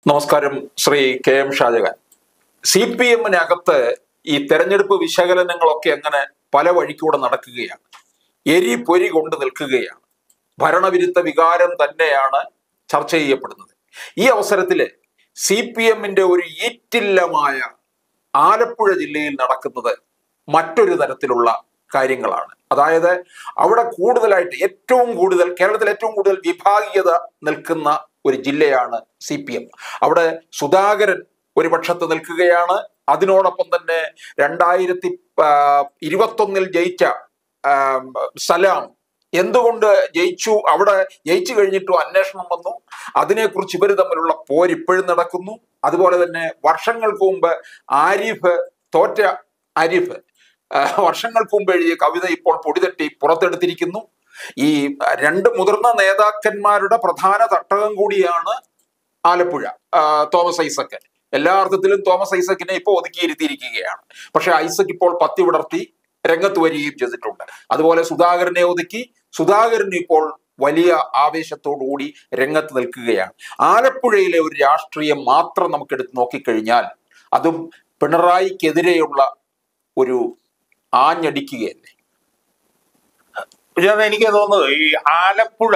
നമസ്കാരം Shri K M Shajahan C P എമ്മിനകത്ത് ഈ തെരഞ്ഞെടുപ്പ് വിശകലനങ്ങളൊക്കെ അങ്ങനെ പല വഴിക്കൂടെ നടക്കുകയാണ് എരി പൊരി കൊണ്ട് നിൽക്കുകയാണ് ഭരണവിരുദ്ധ വികാരം തന്നെയാണ് ചർച്ച ചെയ്യപ്പെടുന്നത് ഈ അവസരത്തില് സി പി എമ്മിന്റെ ഒരു ഈറ്റില്ലമായ ആലപ്പുഴ ജില്ലയിൽ നടക്കുന്നത് മറ്റൊരു തരത്തിലുള്ള കാര്യങ്ങളാണ് അതായത് അവിടെ കൂടുതലായിട്ട് ഏറ്റവും കൂടുതൽ കേരളത്തിൽ ഏറ്റവും കൂടുതൽ വിഭാഗീയത നിൽക്കുന്ന ഒരു ജില്ലയാണ് സി പി എം അവിടെ സുധാകരൻ ഒരു പക്ഷത്ത് നിൽക്കുകയാണ് അതിനോടൊപ്പം തന്നെ രണ്ടായിരത്തി ഇരുപത്തൊന്നിൽ ജയിച്ച ആ, സലാം എന്തുകൊണ്ട് ജയിച്ചു അവിടെ ജയിച്ചു കഴിഞ്ഞിട്ടും അന്വേഷണം വന്നു അതിനെക്കുറിച്ച് ഇവർ തമ്മിലുള്ള പോര് ഇപ്പോഴും നടക്കുന്നു അതുപോലെ തന്നെ വർഷങ്ങൾക്ക് മുമ്പ് ആരിഫ് തോറ്റ ആരിഫ് ആ, വർഷങ്ങൾക്ക് മുമ്പ് എഴുതിയ കവിത ഇപ്പോൾ പൊടിതട്ടി പുറത്തെടുത്തിരിക്കുന്നു ഈ രണ്ട് മുതിർന്ന നേതാക്കന്മാരുടെ പ്രധാന തട്ടകം കൂടിയാണ് ആലപ്പുഴ ആ, തോമസ് ഐസക് എല്ലാ അർത്ഥത്തിലും തോമസ് ഐസക്കിനെ ഇപ്പോൾ ഒതുക്കിയിരുത്തിയിരിക്കുകയാണ് പക്ഷെ ഐസക് ഇപ്പോൾ പത്തി വിടർത്തി രംഗത്ത് വരികയും ചെയ്തിട്ടുണ്ട് അതുപോലെ സുധാകരനെ ഒതുക്കി സുധാകരൻ ഇപ്പോൾ വലിയ ആവേശത്തോടുകൂടി രംഗത്ത് നിൽക്കുകയാണ് ആലപ്പുഴയിലെ ഒരു രാഷ്ട്രീയം മാത്രം നമുക്ക് എടുത്ത് നോക്കിക്കഴിഞ്ഞാൽ അതും പിണറായിക്കെതിരെയുള്ള ഒരു ആഞ്ഞടിക്കുകയല്ലേ വിജയൻ എനിക്ക് തോന്നുന്നത് ഈ ആലപ്പുഴ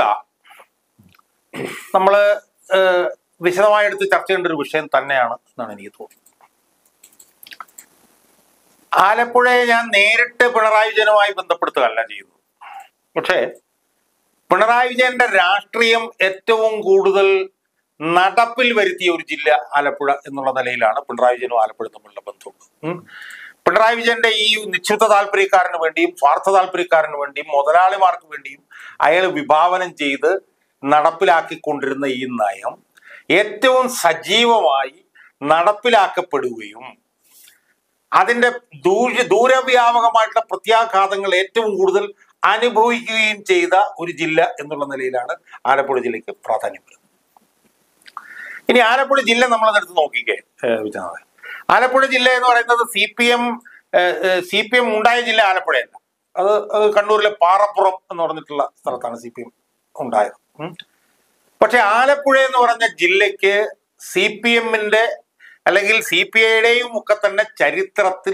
നമ്മള് ഏഹ്, വിശദമായി എടുത്ത് ചർച്ച ചെയ്യേണ്ട ഒരു വിഷയം തന്നെയാണ് എന്നാണ് എനിക്ക് തോന്നുന്നത് ആലപ്പുഴയെ ഞാൻ നേരിട്ട് പിണറായി വിജയനുമായി ബന്ധപ്പെടുത്തുകയല്ല ചെയ്യുന്നത് പക്ഷേ പിണറായി വിജയന്റെ രാഷ്ട്രീയം ഏറ്റവും കൂടുതൽ നടപ്പിൽ വരുത്തിയ ഒരു ജില്ല ആലപ്പുഴ എന്നുള്ള നിലയിലാണ് പിണറായി വിജയനും ആലപ്പുഴ തമ്മിലുള്ള ബന്ധം ഉം. പിണറായി വിജയന്റെ ഈ നിശ്ചിത താല്പര്യക്കാരന് വേണ്ടിയും സ്വാർത്ഥ താല്പര്യക്കാരന് വേണ്ടിയും മുതലാളിമാർക്ക് വേണ്ടിയും അയാൾ വിഭാവനം ചെയ്ത് നടപ്പിലാക്കിക്കൊണ്ടിരുന്ന ഈ നയം ഏറ്റവും സജീവമായി നടപ്പിലാക്കപ്പെടുകയും അതിന്റെ ദൂര ദൂരവ്യാപകമായിട്ടുള്ള പ്രത്യാഘാതങ്ങൾ ഏറ്റവും കൂടുതൽ അനുഭവിക്കുകയും ചെയ്ത ഒരു ജില്ല എന്നുള്ള നിലയിലാണ് ആലപ്പുഴ ജില്ലയ്ക്ക് പ്രാധാന്യം വരുന്നത് ഇനി ആലപ്പുഴ ജില്ല നമ്മളതെടുത്ത് നോക്കിക്കേ ഏഹ് വിജയനാഥൻ ആലപ്പുഴ ജില്ല എന്ന് പറയുന്നത് C P M C P M ഉണ്ടായ ജില്ല ആലപ്പുഴയല്ല അത് അത് കണ്ണൂരിലെ പാറപ്പുറം എന്ന് പറഞ്ഞിട്ടുള്ള സ്ഥലത്താണ് സി പി എം ഉണ്ടായത് ഉം. പക്ഷെ ആലപ്പുഴ എന്ന് പറഞ്ഞ ജില്ലയ്ക്ക് സി പി എമ്മിന്റെ അല്ലെങ്കിൽ സി പി ഐയുടെയും ഒക്കെ തന്നെ ചരിത്രത്തിൽ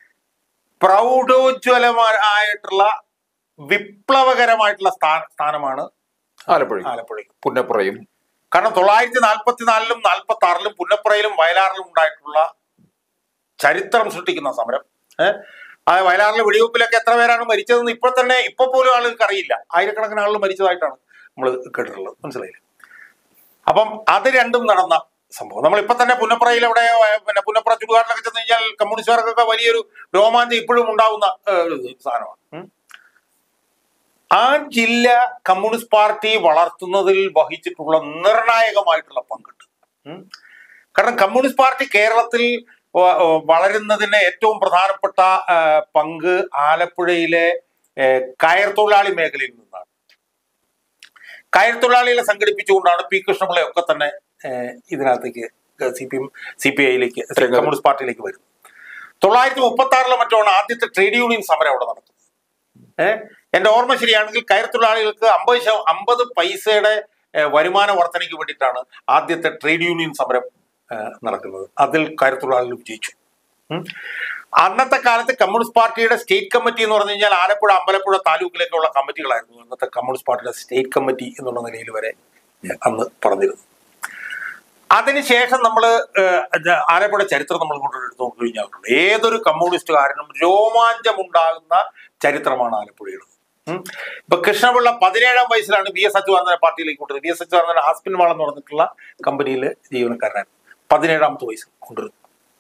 പ്രൗഢോജ്വലമായിട്ടുള്ള വിപ്ലവകരമായിട്ടുള്ള സ്ഥാന സ്ഥാനമാണ് ആലപ്പുഴ ആലപ്പുഴയ്ക്ക് പുന്നപ്പുറയും കാരണം തൊള്ളായിരത്തി നാൽപ്പത്തി നാലിലും നാൽപ്പത്തി ആറിലും പുന്നപ്പുറയിലും വയലാറിലും ഉണ്ടായിട്ടുള്ള ചരിത്രം സൃഷ്ടിക്കുന്ന സമരം ഏഹ് ആ വയലാറിലെ വെടിവെപ്പിലൊക്കെ എത്ര പേരാണ് മരിച്ചതെന്ന് ഇപ്പോൾ തന്നെ ഇപ്പൊ പോലും ആളുകൾക്ക് അറിയില്ല ആയിരക്കണക്കിന് ആളുകൾ മരിച്ചതായിട്ടാണ് നമ്മൾ കേട്ടിട്ടുള്ളത് മനസ്സിലായില്ലേ അപ്പം അത് രണ്ടും നടന്ന സംഭവം നമ്മൾ ഇപ്പൊ തന്നെ പുന്നപ്പുറയിൽ അവിടെ ഏഹ്, പിന്നെ പുന്നപ്പുറ ചുടുകാട്ടിലൊക്കെ ചെന്ന് കഴിഞ്ഞാൽ കമ്മ്യൂണിസ്റ്റുകാർക്കൊക്കെ വലിയൊരു രോമാഞ്ചം ഇപ്പോഴും ഉണ്ടാവുന്ന ഏഹ്, ഒരു ഇത് സാധനമാണ് ഉം. ആ ജില്ല കമ്മ്യൂണിസ്റ്റ് പാർട്ടി വളർത്തുന്നതിൽ വഹിച്ചിട്ടുള്ള നിർണായകമായിട്ടുള്ള പങ്കുണ്ട് ഉം. കാരണം കമ്മ്യൂണിസ്റ്റ് പാർട്ടി കേരളത്തിൽ വ- വളരുന്നതിന് ഏറ്റവും പ്രധാനപ്പെട്ട ആ, പങ്ക് ആലപ്പുഴയിലെ ഏ, കയർ തൊഴിലാളി മേഖലയിൽ നിന്നാണ് കയർ തൊഴിലാളികളെ സംഘടിപ്പിച്ചുകൊണ്ടാണ് പി കൃഷ്ണപിള്ളയൊക്കെ തന്നെ ഏ, ഇതിനകത്തേക്ക് C P M C P ഐയിലേക്ക് കമ്മ്യൂണിസ്റ്റ് പാർട്ടിയിലേക്ക് വരുന്നത് തൊള്ളായിരത്തി മുപ്പത്തി ആറിലെ മറ്റാണ് ആദ്യത്തെ ട്രേഡ് യൂണിയൻ സമരം അവിടെ നടത്തുന്നത് ഏഹ് എന്റെ ഓർമ്മ ശരിയാണെങ്കിൽ കയർ തൊഴിലാളികൾക്ക് അമ്പത് ശത അമ്പത് പൈസയുടെ ഏഹ്, വരുമാന വർധനയ്ക്ക് വേണ്ടിയിട്ടാണ് ആദ്യത്തെ ട്രേഡ് യൂണിയൻ സമരം ഏഹ്, നടക്കുന്നത് അതിൽ കയർ തൊഴിലാളികൾ വിജയിച്ചു ഉം. അന്നത്തെ കാലത്ത് കമ്മ്യൂണിസ്റ്റ് പാർട്ടിയുടെ സ്റ്റേറ്റ് കമ്മിറ്റി എന്ന് പറഞ്ഞു കഴിഞ്ഞാൽ ആലപ്പുഴ അമ്പലപ്പുഴ താലൂക്കിലേക്കുള്ള കമ്മിറ്റികളായിരുന്നു അന്നത്തെ കമ്മ്യൂണിസ്റ്റ് പാർട്ടിയുടെ സ്റ്റേറ്റ് കമ്മിറ്റി എന്നുള്ള നിലയിൽ വരെ ഏഹ്, അന്ന് പറഞ്ഞിരുന്നു അതിനുശേഷം നമ്മൾ ആലപ്പുഴ ചരിത്രം നമ്മൾ ഇങ്ങോട്ട് എടുത്ത് നോക്കി കഴിഞ്ഞാൽ ഏതൊരു കമ്മ്യൂണിസ്റ്റുകാരനും രോമാഞ്ചമുണ്ടാകുന്ന ചരിത്രമാണ് ആലപ്പുഴയുടെ ഉം. ഇപ്പൊ കൃഷ്ണപിള്ള പതിനേഴാം വയസ്സിലാണ് വി എസ് അച്യുതാനന്ദ പാർട്ടിയിലേക്ക് കൊണ്ടുവരുന്നത് V S Achuthanandan Aspinwall എന്ന് പറഞ്ഞിട്ടുള്ള കമ്പനിയിൽ ജീവനക്കാരനായിരുന്നു പതിനേഴാമത്തെ വയസ്സിൽ കൊണ്ടുവരുന്നു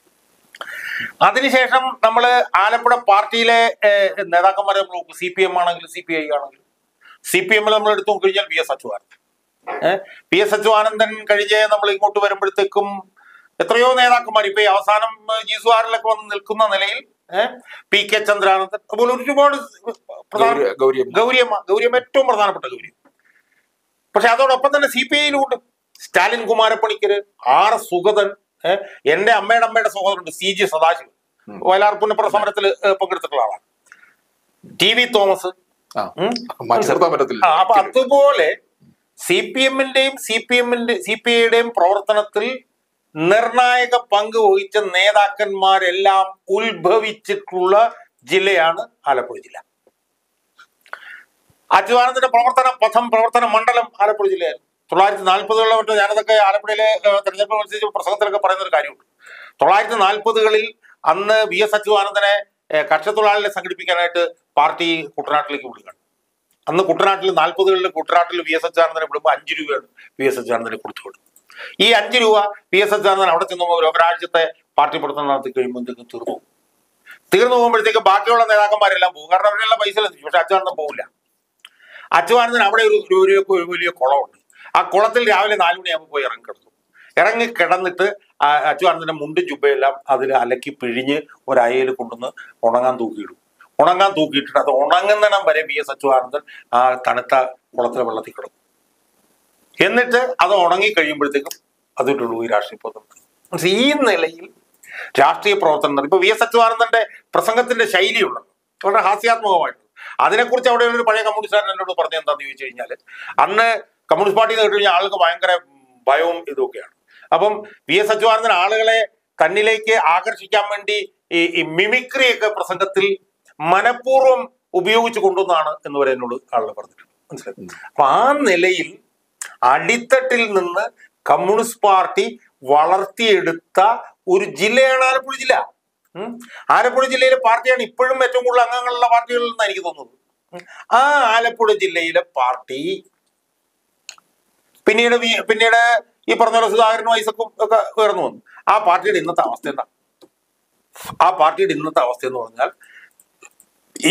അതിനുശേഷം നമ്മൾ ആലപ്പുഴ പാർട്ടിയിലെ ഏഹ്, നേതാക്കന്മാരെ നമ്മൾ നോക്കും സി പി എം ആണെങ്കിലും സി പി ഐ ആണെങ്കിലും സി പി എമ്മിൽ നമ്മൾ എടുത്തു നോക്കിക്കഴിഞ്ഞാൽ വി എസ് അച്യുതാനന്ദൻ ഏഹ്, പി എസ് അച്യുതാനന്ദൻ കഴിഞ്ഞ് നമ്മൾ ഇങ്ങോട്ട് വരുമ്പോഴത്തേക്കും എത്രയോ നേതാക്കന്മാർ ഇപ്പൊ ഈ അവസാനം ജിസുആറിലൊക്കെ വന്ന് നിൽക്കുന്ന നിലയിൽ ഏഹ്, പി കെ ചന്ദ്രാനന്ദൻ അതുപോലെ ഒരുപാട് പ്രധാന ഗൗരി- ഗൗരിയമ്മ ഗൗരിയമ്മ ഗൗരിയമ്മ ഏറ്റവും പ്രധാനപ്പെട്ട ഗൗരി പക്ഷെ അതോടൊപ്പം തന്നെ സി പി ഐയിലുണ്ട് Stalin Kumarapanicker R S Sugathan ഏഹ്, എന്റെ അമ്മയുടെ അമ്മയുടെ സഹോദരനുണ്ട് സി ജി സദാശിവൻ ഉം. വയലാർ പുന്നപ്പുറ സമരത്തിൽ ഏഹ്, പങ്കെടുത്തിട്ടുള്ള ആളാണ് ടി വി തോമസ് ആ ഉം. മാറ്റി നിർത്താൻ പറ്റത്തില്ല ആ, അപ്പൊ അതുപോലെ സി പി എമ്മിന്റെയും സി പി എമ്മിന്റെ സി പി ഐയുടെയും പ്രവർത്തനത്തിൽ നിർണായക പങ്ക് വഹിച്ച നേതാക്കന്മാരെല്ലാം ഉത്ഭവിച്ചിട്ടുള്ള ജില്ലയാണ് ആലപ്പുഴ ജില്ല അച്യുതാനന്ദന്റെ പ്രവർത്തന പഥം പ്രവർത്തന മണ്ഡലം ആലപ്പുഴ ജില്ലയായിരുന്നു തൊള്ളായിരത്തി നാൽപ്പതുകളിലെ മറ്റോ ഞാനതൊക്കെ ആലപ്പുഴയിലെ ഏഹ്, തെരഞ്ഞെടുപ്പ് മത്സരിച്ച പ്രസംഗത്തിലൊക്കെ പറയുന്ന ഒരു കാര്യമുണ്ട് തൊള്ളായിരത്തി നാൽപ്പതുകളിൽ അന്ന് വി എസ് അച്യുതാനന്ദനെ ഏഹ്, കർഷകത്തൊഴിലാളികളെ സംഘടിപ്പിക്കാനായിട്ട് പാർട്ടി കുട്ടനാട്ടിലേക്ക് വിടുകയാണ് അന്ന് കുട്ടനാട്ടിൽ നാൽപ്പതുകളിൽ കുട്ടനാട്ടിൽ വി എസ് അച്യുതാനന്ദനെ വിടുമ്പോൾ അഞ്ച് രൂപയാണ് വി എസ് അച്യുതാനന്ദനെ കൊടുത്തു വിടും ഈ അഞ്ച് രൂപ വി എസ് അച്യുതാനന്ദൻ അവിടെ ചെന്ന് ഒരു ഒരാഴ്ചത്തെ പാർട്ടി പ്രവർത്തനം നടത്തി കഴിയുമ്പോഴത്തേക്കും തീർന്നു പോകും. തീർന്നു പോകുമ്പോഴത്തേക്ക് ബാക്കിയുള്ള നേതാക്കന്മാരെല്ലാം പോകും കാരണം അവരെല്ലാം പൈസ ലഭിച്ചു പക്ഷെ അച്യുതാനന്ദൻ പോകില്ല അച്യുതാനന്ദൻ അവിടെ ഒരു ഒരു- ഒരു ഒരു വലിയ കുളമുണ്ട് ആ കുളത്തിൽ രാവിലെ നാല് മണിയാകുമ്പോൾ പോയി ഇറങ്ങി കിടന്നു ഇറങ്ങി കിടന്നിട്ട് ആ അച്യുതാനന്ദന്റെ മുണ്ടും ചുബയെല്ലാം അതിൽ അലക്കി പിഴിഞ്ഞ് ഒരു അയയിൽ കൊണ്ടുവന്ന് ഉണങ്ങാൻ തൂക്കിയിടും ഉണങ്ങാൻ തൂക്കിയിട്ടിട്ട് അത് ഉണങ്ങുന്നിടം വരെ വി എസ് അച്യുതാനന്ദൻ ആ തണുത്ത കുളത്തിലെ വെള്ളത്തിൽ കിടക്കും എന്നിട്ട് അത് ഉണങ്ങി കഴിയുമ്പോഴത്തേക്കും അതിട്ടുള്ളൂ ഈ രാഷ്ട്രീയ പ്രവർത്തനം പക്ഷേ ഈ നിലയിൽ രാഷ്ട്രീയ പ്രവർത്തനം നടത്തും. ഇപ്പൊ വി എസ് അച്യുതാനന്ദന്റെ പ്രസംഗത്തിന്റെ ശൈലിയുണ്ട് വളരെ ഹാസ്യാത്മകമായിട്ട് അതിനെക്കുറിച്ച് അവിടെ ഒരു പഴയ കമ്മ്യൂണിസ്റ്റുകാരൻ എന്നോട് പറഞ്ഞ എന്താന്ന് ചോദിച്ചു കഴിഞ്ഞാൽ അന്ന് കമ്മ്യൂണിസ്റ്റ് പാർട്ടി കേട്ട് കഴിഞ്ഞാൽ ആൾക്ക് ഭയങ്കര ഭയവും ഇതൊക്കെയാണ് അപ്പം വി എസ് അച്യുതാനന്ദൻ ആളുകളെ തന്നിലേക്ക് ആകർഷിക്കാൻ വേണ്ടി ഈ ഈ മിമിക്രിയൊക്കെ പ്രസംഗത്തിൽ മനഃപൂർവ്വം ഉപയോഗിച്ചു കൊണ്ടുവന്നാണ് എന്ന് വരെ എന്നോട് ആളുകൾ പറഞ്ഞിട്ടുണ്ട് മനസ്സിലായി അപ്പൊ ആ നിലയിൽ അടിത്തട്ടിൽ നിന്ന് കമ്മ്യൂണിസ്റ്റ് പാർട്ടി വളർത്തിയെടുത്ത ഒരു ജില്ലയാണ് ആലപ്പുഴ ജില്ല ഉം. ആലപ്പുഴ ജില്ലയിലെ പാർട്ടിയാണ് ഇപ്പോഴും ഏറ്റവും കൂടുതൽ അംഗങ്ങളുള്ള പാർട്ടികളിൽ നിന്നാണ് എനിക്ക് തോന്നുന്നത് ഉം. ആ ആലപ്പുഴ ജില്ലയിലെ പാർട്ടി പിന്നീട് വി- പിന്നീട് ഈ പറഞ്ഞ പോലെ സുധാകരനും ഐസക്കും ഒക്കെ ഉയർന്നു വന്നു ആ പാർട്ടിയുടെ ഇന്നത്തെ അവസ്ഥ എന്താ ആ പാർട്ടിയുടെ ഇന്നത്തെ അവസ്ഥ എന്ന് പറഞ്ഞാൽ ഈ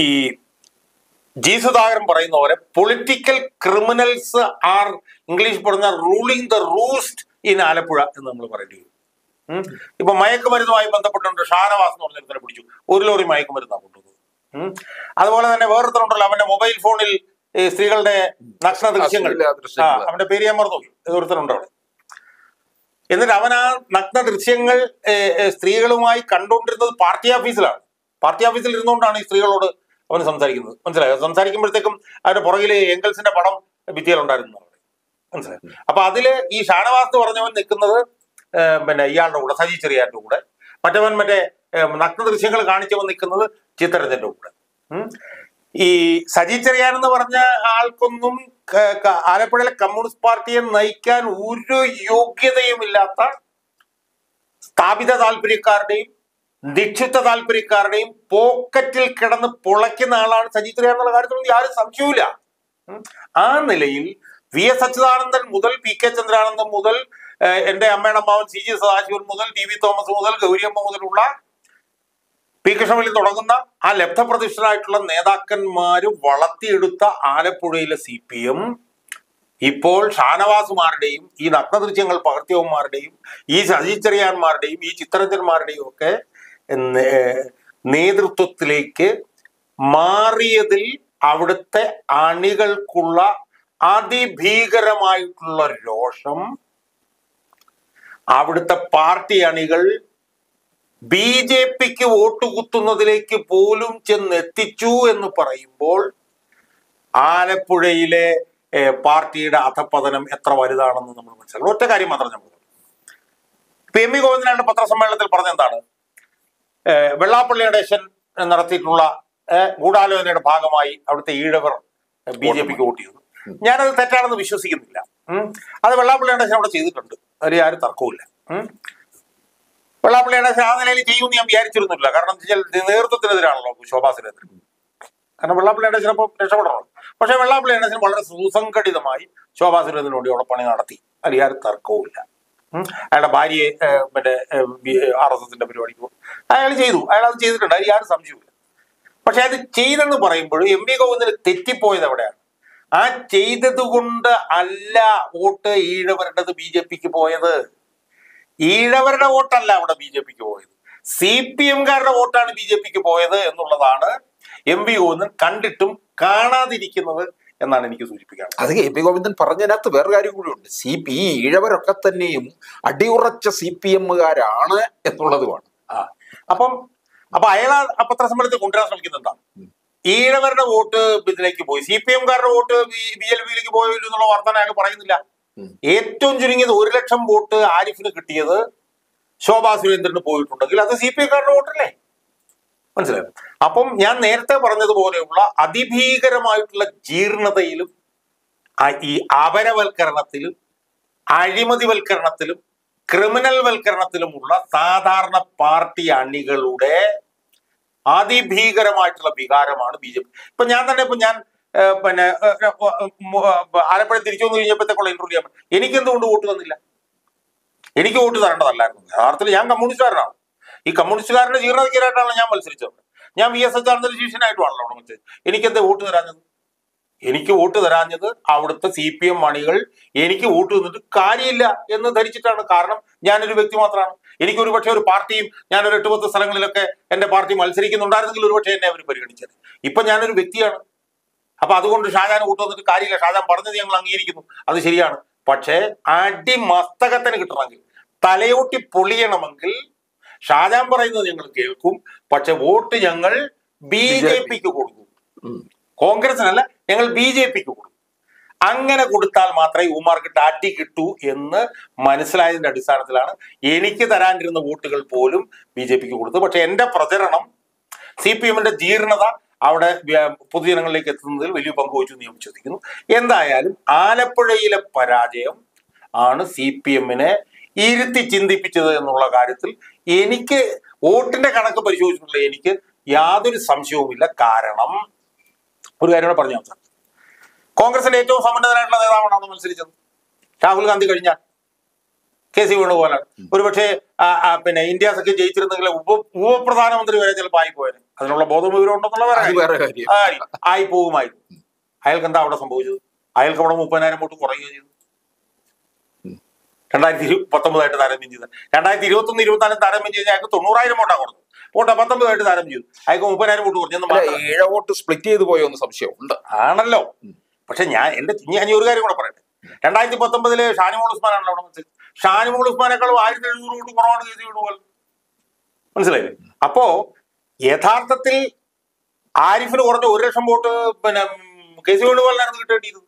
ജി സുധാകരൻ പറയുന്ന പോലെ പൊളിറ്റിക്കൽ ക്രിമിനൽസ് ആർ ഇംഗ്ലീഷ് പറഞ്ഞ ruling the roost in Alappuzha എന്ന് നമ്മൾ പറയേണ്ടി വരും ഉം. ഇപ്പൊ മയക്കുമരുന്നുമായി ബന്ധപ്പെട്ടുകൊണ്ട് ഷാനവാസ് എന്ന് പറഞ്ഞൊരുത്തനെ പിടിച്ചു ഒരു ലോറി മയക്കുമരുന്നാണ് കൊണ്ടുവന്നത് ഉം. അതുപോലെ തന്നെ വേറൊരുത്തരുണ്ടല്ലോ അവന്റെ മൊബൈൽ ഫോണിൽ ഈ സ്ത്രീകളുടെ നഗ്ന ദൃശ്യങ്ങൾ അശ്ലീല ആ ദൃശ്യങ്ങൾ. അവന്റെ പേര് ഞാൻ മറന്നു ഒരുത്തനുണ്ട് അവിടെ എന്നിട്ട് അവൻ ആ നഗ്ന ദൃശ്യങ്ങൾ ഏ, ഏ, സ്ത്രീകളുമായി കണ്ടുകൊണ്ടിരുന്നത് പാർട്ടി ഓഫീസിലാണ് പാർട്ടി ഓഫീസിൽ ഇരുന്നുകൊണ്ടാണ് ഈ സ്ത്രീകളോട് അവൻ സംസാരിക്കുന്നത് മനസ്സിലായോ സംസാരിക്കുമ്പോഴത്തേക്കും അവരുടെ പുറകിൽ എങ്കൽസിന്റെ പടം ഭിത്തിയിലുണ്ടായിരുന്നു അവിടെ മനസ്സിലായോ അപ്പൊ അതില് ഈ ഷാനവാസ് എന്ന് പറഞ്ഞവൻ നിൽക്കുന്നത് ഏ, പിന്നെ ഇയാളുടെ കൂടെ സജി ചെറിയാന്റെ കൂടെ മറ്റവൻ മറ്റേ ഏ, നഗ്ന ദൃശ്യങ്ങൾ കാണിച്ചവൻ നിൽക്കുന്നത് ചിത്തരഞ്ജന്റെ കൂടെ ഉം. ഈ സജി ചെറിയാൻ എന്ന് പറഞ്ഞ ആൾക്കൊന്നും ക- ക- ആലപ്പുഴയിലെ കമ്മ്യൂണിസ്റ്റ് പാർട്ടിയെ നയിക്കാൻ ഒരു യോഗ്യതയുമില്ലാത്ത സ്ഥാപിത താല്പര്യക്കാരുടെയും നിക്ഷിപ്ത താല്പര്യക്കാരുടെയും പോക്കറ്റിൽ കിടന്ന് പൊളയ്ക്കുന്ന ആളാണ് സജി ചെറിയാൻ എന്നുള്ള കാര്യത്തിലൊന്നും യാതൊരു സംശയവുമില്ല ഉം. ആ നിലയിൽ വി എസ് അച്യുതാനന്ദൻ മുതൽ പി കെ ചന്ദ്രാനന്ദൻ മുതൽ ഏഹ്, എന്റെ അമ്മയുടെ അമ്മാവൻ സി ജി സദാശിവൻ മുതൽ ടി വി തോമസ് മുതൽ ഗൗരിയമ്മ മുതലുള്ള പി കൃഷ്ണവേലി തുടങ്ങുന്ന ആ ലബ്ധപ്രതിഷ്ഠരായിട്ടുള്ള നേതാക്കന്മാര് വളർത്തിയെടുത്ത ആലപ്പുഴയിലെ സി പി എം ഇപ്പോൾ ഷാനവാസുമാരുടെയും ഈ നഗ്നദൃശ്യങ്ങൾ പകർത്തിയവന്മാരുടെയും ഈ സജീച്ചെറിയാന്മാരുടെയും ഈ ചിത്രരഞ്ജന്മാരുടെയും ഒക്കെ നേ- നേതൃത്വത്തിലേക്ക് മാറിയതിൽ അവിടുത്തെ അണികൾക്കുള്ള അതിഭീകരമായിട്ടുള്ള രോഷം അവിടുത്തെ പാർട്ടി അണികൾ ബി ജെ പിക്ക് വോട്ട് കുത്തുന്നതിലേക്ക് പോലും ചെന്നെത്തിച്ചു എന്ന് പറയുമ്പോൾ ആലപ്പുഴയിലെ ഏഹ്, പാർട്ടിയുടെ അധപ്പതനം എത്ര വലുതാണെന്ന് നമ്മൾ മനസ്സിലാക്കണം ഒറ്റ കാര്യം മാത്രം നമ്മൾ ഇപ്പൊ എം വി ഗോവിന്ദനായിട്ട് പത്രസമ്മേളനത്തിൽ പറഞ്ഞ എന്താണ് ഏഹ്, വെള്ളാപ്പള്ളി നടേശൻ നടത്തിയിട്ടുള്ള ഏഹ്, ഗൂഢാലോചനയുടെ ഭാഗമായി അവിടുത്തെ ഈഴവർ ബി ജെ പിക്ക് വോട്ട് ചെയ്തു ഞാനത് തെറ്റാണെന്ന് വിശ്വസിക്കുന്നില്ല ഉം. അത് വെള്ളാപ്പള്ളി നടേശൻ അവിടെ ചെയ്തിട്ടുണ്ട് അതിൽ ആരും തർക്കവുമില്ല ഉം. വെള്ളാപ്പള്ളി നടേശൻ ആ നിലയിൽ ചെയ്യുമെന്ന് ഞാൻ വിചാരിച്ചിരുന്നില്ല കാരണം എന്താ വെച്ചാൽ നേതൃത്വത്തിനെതിരാണല്ലോ ശോഭാ സുരേന്ദ്രൻ കാരണം വെള്ളാപ്പള്ളി നടേശൻ അപ്പം രക്ഷപ്പെടണം പക്ഷെ വെള്ളാപ്പള്ളി നടേശൻ വളരെ സുസംഘടിതമായി ശോഭാ സുരേന്ദ്രന് വേണ്ടി അവിടെ പണി നടത്തി അതിൽ ആരും തർക്കവുമില്ല ഉം. അയാളുടെ ഭാര്യയെ ഏഹ്, മറ്റേ ആർ എസ് എസിന്റെ പരിപാടിക്ക് പോകും അയാൾ ചെയ്തു അയാൾ അത് ചെയ്തിട്ടുണ്ട് അതിൽ ആരും സംശയമില്ല പക്ഷെ അത് ചെയ്തെന്ന് പറയുമ്പോൾ എം വി ഗോവിന്ദന് തെറ്റിപ്പോയത് എവിടെയാണ് ആ ചെയ്തത് കൊണ്ട് അല്ല വോട്ട് ഈഴവരുടേത് ബി ജെ പിക്ക് പോയത് ഈഴവരുടെ വോട്ടല്ല അവിടെ ബി ജെ പിക്ക് പോയത് സി പി എംകാരുടെ വോട്ടാണ് ബി ജെ പിക്ക് പോയത് എന്നുള്ളതാണ് എം വി ഗോവിന്ദൻ കണ്ടിട്ടും കാണാതിരിക്കുന്നത് എന്നാണ് എനിക്ക് സൂചിപ്പിക്കാൻ അത് എ പി ഗോവിന്ദൻ പറഞ്ഞതിനകത്ത് വേറെ കാര്യം കൂടിയുണ്ട് സി പി ഈ ഈഴവരൊക്കെ തന്നെയും അടിയുറച്ച സി പി എമ്മുകാരാണ് എന്നുള്ളതുമാണ് ആ അപ്പം അപ്പൊ അയാൾ ആ പത്രസമ്മേളനത്തിൽ കൊണ്ടുവരാൻ ശ്രമിക്കുന്നത് എന്താണ് ഈഴവരുടെ വോട്ട് ഇതിലേക്ക് പോയി സി പി എംകാരുടെ വോട്ട് ബി എൽ പിയിലേക്ക് പോയില്ല എന്നുള്ള വാർത്ത അയാൾ പറയുന്നില്ല ഉം. ഏറ്റവും ചുരുങ്ങിയത് ഒരു ലക്ഷം വോട്ട് ആരിഫിന് കിട്ടിയത് ശോഭാ സുരേന്ദ്രന് പോയിട്ടുണ്ടെങ്കിൽ അത് സി പി ഐക്കാരുടെ വോട്ടല്ലേ മനസ്സിലായോ അപ്പം ഞാൻ നേരത്തെ പറഞ്ഞതുപോലെയുള്ള അതിഭീകരമായിട്ടുള്ള ജീർണതയിലും ആ- ഈ അപരവൽക്കരണത്തിലും അഴിമതിവൽക്കരണത്തിലും ക്രിമിനൽ വൽക്കരണത്തിലുമുള്ള സാധാരണ പാർട്ടി അണികളുടെ അതിഭീകരമായിട്ടുള്ള വികാരമാണ് ബി ജെ പി ഇപ്പൊ ഞാൻ തന്നെ ഇപ്പൊ ഞാൻ ഏ, പിന്നെ ഏ, ഏ, മു- ഏ, ആലപ്പുഴ തിരിച്ചു വന്നു കഴിഞ്ഞപ്പോഴത്തേക്കുള്ള ഇന്റർവ്യൂ ചെയ്യാൻ പറ്റും. എനിക്ക് എന്തുകൊണ്ട് വോട്ട് തന്നില്ല എനിക്ക് വോട്ട് തരേണ്ടതല്ലായിരുന്നു യഥാർത്ഥത്തിൽ ഞാൻ കമ്മ്യൂണിസ്റ്റുകാരനാണ് ഈ കമ്മ്യൂണിസ്റ്റുകാരന്റെ ജീർണതയ്ക്കായിട്ടാണ് ഞാൻ മത്സരിച്ചത് ഞാൻ വി എസ് എച്ച് ആറിന്റെ ശിഷ്യനായിട്ടുമാണല്ലോ അവിടെ മത്സരിച്ചത് എനിക്കെന്താ വോട്ട് തരാഞ്ഞത് എനിക്ക് വോട്ട് തരാഞ്ഞത് അവിടുത്തെ സി പി എം മണികൾ എനിക്ക് വോട്ട് തന്നിട്ട് കാര്യമില്ല എന്ന് ധരിച്ചിട്ടാണ് കാരണം ഞാനൊരു വ്യക്തി മാത്രമാണ് എനിക്ക് ഒരു പക്ഷേ ഒരു പാർട്ടിയും ഞാനൊരു എട്ട് പത്ത് സ്ഥലങ്ങളിലൊക്കെ എന്റെ പാർട്ടി മത്സരിക്കുന്നുണ്ടായിരുന്നെങ്കിൽ ഒരു പക്ഷേ എന്നെ അവർ പരിഗണിച്ചത് ഇപ്പൊ ഞാനൊരു വ്യക്തിയാണ് അപ്പൊ അതുകൊണ്ട് ഷാജാൻ വോട്ട് തന്നിട്ട് കാര്യമില്ല ഷാജാൻ പറഞ്ഞത് ഞങ്ങൾ അംഗീകരിക്കുന്നു അത് ശരിയാണ് പക്ഷേ അടി മസ്തകത്തിന് കിട്ടണമെങ്കിൽ തലയോട്ടി പൊളിയണമെങ്കിൽ ഷാജാൻ പറയുന്നത് ഞങ്ങൾ കേൾക്കും പക്ഷെ വോട്ട് ഞങ്ങൾ ബി ജെ പിക്ക് കൊടുക്കും ഉം. കോൺഗ്രസിനല്ല ഞങ്ങൾ ബി ജെ പിക്ക് കൊടുക്കും അങ്ങനെ കൊടുത്താൽ മാത്രമേ ഉമാർക്ക് അടി കിട്ടൂ എന്ന് മനസ്സിലായതിന്റെ അടിസ്ഥാനത്തിലാണ് എനിക്ക് തരാനിരുന്ന വോട്ടുകൾ പോലും ബി ജെ പിക്ക് കൊടുത്തു പക്ഷെ എന്റെ പ്രചരണം സി പി എമ്മിന്റെ ജീർണത അവിടെ വ്യ- പൊതുജനങ്ങളിലേക്ക് എത്തുന്നതിൽ വലിയ പങ്ക് വഹിച്ചു എന്ന് ഞാൻ വിശ്വസിക്കുന്നു എന്തായാലും ആലപ്പുഴയിലെ പരാജയം ആണ് സി പി എമ്മിനെ ഇരുത്തി ചിന്തിപ്പിച്ചത് എന്നുള്ള കാര്യത്തിൽ എനിക്ക് വോട്ടിന്റെ കണക്ക് പരിശോധിച്ചിട്ടുള്ള എനിക്ക് യാതൊരു സംശയവുമില്ല കാരണം ഒരു കാര്യം കൂടെ പറഞ്ഞു സാർ കോൺഗ്രസിന്റെ ഏറ്റവും സമ്പന്നതനായിട്ടുള്ള നേതാവാണ് അന്ന് മത്സരിച്ചത് രാഹുൽ ഗാന്ധി കഴിഞ്ഞാൽ കെ സി വേണുഗോപാലാണ് ഒരുപക്ഷെ ആ, ആ, പിന്നെ ഇന്ത്യ സഖ്യം ജയിച്ചിരുന്നെങ്കിൽ ഉപ ഉപപ്രധാനമന്ത്രി വരെ ചിലപ്പോൾ ആയി പോയത് അതിനുള്ള ബോധം വിവരം ഉണ്ടെന്നുള്ള വേറെ അത് കാര്യം. വേറെ കാര്യം ആയി ആയി പോകുമായിരുന്നു അയാൾക്ക് എന്താ അവിടെ സംഭവിച്ചത് അയാൾക്ക് അവിടെ മുപ്പതിനായിരം വോട്ട് കുറയുകയോ ചെയ്തു രണ്ടായിരത്തി ഇരു പത്തൊമ്പതായിട്ട് താരതമ്യം ചെയ്ത് രണ്ടായിരത്തി ഇരുപത്തി ഒന്ന് ഇരുപത്തിനാലും താരതമ്യം ചെയ്ത് അയാൾക്ക് തൊണ്ണൂറായിരം വോട്ടാ കുറഞ്ഞു വോട്ട് പത്തൊമ്പതായിട്ട് താരതമ്യം ചെയ്തു അയാൾക്ക് മുപ്പതിനായിരം വോട്ട് കുറഞ്ഞെന്ന് അല്ല മാത്രം ഏഴ വോട്ട് സ്പ്ലിറ്റ് ചെയ്ത് പോയോ എന്ന് സംശയം ഉണ്ട് ആണല്ലോ പക്ഷെ ഞാൻ എന്റെ ഞാൻ ഒരു കാര്യം കൂടെ പറയട്ടെ രണ്ടായിരത്തി പത്തൊമ്പതില് ഷാനിമോൾ ഉസ്മാനാണല്ലോ അവിടെ മത്സരിച്ചത് ഷാനിമോൾ ഉസ്മാനേക്കാളും ആയിരത്തി എഴുന്നൂറ് വോട്ട് കുറവാണ് കെ സി വേണുഗോപാൽ മനസ്സിലായില്ലേ അപ്പോ യഥാർത്ഥത്തിൽ ആരിഫിന് കുറഞ്ഞ ഒരു ലക്ഷം വോട്ട് പിന്നെ കെ സി വേണുഗോപാലിനായിരുന്നു കിട്ടേണ്ടിയത്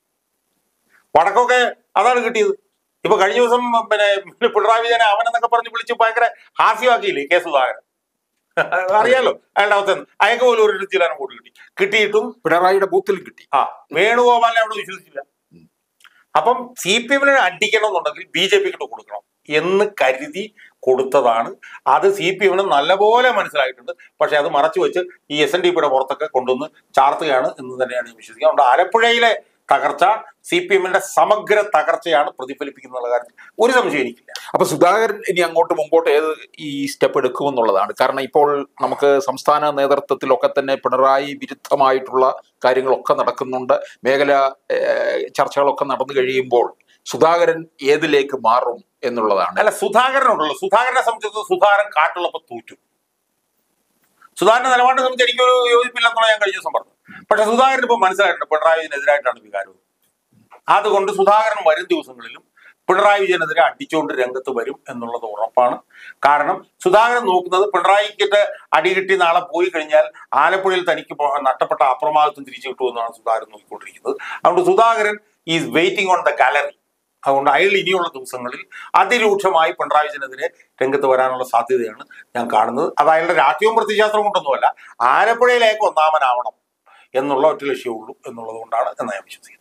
വടക്കൊക്കെ അതാണ് കിട്ടിയത് ഇപ്പൊ കഴിഞ്ഞ ദിവസം പിന്നെ പിണറായി വിജയനെ അവനെന്നൊക്കെ പറഞ്ഞ് വിളിച്ച് ഭയങ്കര ഹാസ്യമാക്കിയില്ലേ കെ സുധാകരൻ അറിയാലോ അയാളുടെ അവസ്ഥ എന്ത്? അയാൾക്ക് പോലും ഒരു ജില്ലാനും വോട്ട് കിട്ടി കിട്ടിയിട്ടും പിണറായിയുടെ ബൂത്തിലും കിട്ടി ആ വേണുഗോപാലിനെ അവിടെ വിശ്വസിച്ചില്ല അപ്പം സി പി എമ്മിനെ അടിക്കണം എന്നുണ്ടെങ്കിൽ ബി ജെ പിക്ക് കൊടുക്കണം എന്ന് കരുതി കൊടുത്തതാണ് അത് സി പി എമ്മിന് നല്ലപോലെ മനസ്സിലായിട്ടുണ്ട് പക്ഷെ അത് മറച്ചു വെച്ച് ഈ എസ് എൻ ഡി പിയുടെ പുറത്തൊക്കെ കൊണ്ടുവന്ന് ചാർത്തുകയാണ് എന്ന് തന്നെയാണ് ഞാൻ വിശ്വസിക്കുന്നത് അതുകൊണ്ട് ആലപ്പുഴയിലെ തകർച്ച സി പി എമ്മിന്റെ സമഗ്ര തകർച്ചയാണ് പ്രതിഫലിപ്പിക്കുന്ന കാര്യത്തിൽ ഒരു സംശയം എനിക്കില്ല അപ്പൊ സുധാകരൻ ഇനി അങ്ങോട്ട് മുമ്പോട്ട് ഏത് ഈ സ്റ്റെപ്പ് എടുക്കുമെന്നുള്ളതാണ് കാരണം ഇപ്പോൾ നമുക്ക് സംസ്ഥാന നേതൃത്വത്തിലൊക്കെ തന്നെ പിണറായി വിരുദ്ധമായിട്ടുള്ള കാര്യങ്ങളൊക്കെ നടക്കുന്നുണ്ട് മേഖല ഏഹ്, ചർച്ചകളൊക്കെ നടന്നു കഴിയുമ്പോൾ സുധാകരൻ ഏതിലേക്ക് മാറും എന്നുള്ളതാണ് അല്ല സുധാകരനുണ്ടല്ലോ സുധാകരനെ സംബന്ധിച്ച് സുധാകരൻ കാട്ടുള്ളപ്പോ തൂറ്റു സുധാകരന്റെ നിലപാടിനെ സംബന്ധിച്ച് എനിക്കൊരു യോജിപ്പില്ലെന്നുള്ള ഞാൻ കഴിഞ്ഞ ദിവസം പറഞ്ഞു പക്ഷെ സുധാകരൻ ഇപ്പൊ മനസ്സിലായിട്ടുണ്ട് പിണറായി വിജയനെതിരായിട്ടാണ് വികാരം അതുകൊണ്ട് സുധാകരൻ വരും ദിവസങ്ങളിലും പിണറായി വിജയനെതിരെ അടിച്ചുകൊണ്ട് രംഗത്ത് വരും എന്നുള്ളത് ഉറപ്പാണ് കാരണം സുധാകരൻ നോക്കുന്നത് പിണറായിക്കിട്ട് അടികിട്ടി നാളെ പോയി കഴിഞ്ഞാൽ ആലപ്പുഴയിൽ തനിക്ക് പോ- നഷ്ടപ്പെട്ട അപ്രമാദിത്വം തിരിച്ചു കിട്ടുമെന്നാണ് സുധാകരൻ നോക്കിക്കൊണ്ടിരിക്കുന്നത് അതുകൊണ്ട് Sudhakaran is waiting on the gallery അതുകൊണ്ട് അയാൾ ഇനിയുള്ള ദിവസങ്ങളിൽ അതിരൂക്ഷമായി പിണറായി വിജയനെതിരെ രംഗത്ത് വരാനുള്ള സാധ്യതയാണ് ഞാൻ കാണുന്നത് അത് അയാളുടെ രാഷ്ട്രീയവും പ്രത്യശാസ്ത്രം കൊണ്ടൊന്നുമല്ല ആലപ്പുഴയിലേക്ക് ഒന്നാമനാവണം എന്നുള്ള ഒറ്റ ലക്ഷ്യമേ ഉള്ളൂ എന്നുള്ളത് കൊണ്ടാണ് എന്ന് ഞാൻ വിശ്വസിക്കുന്നത്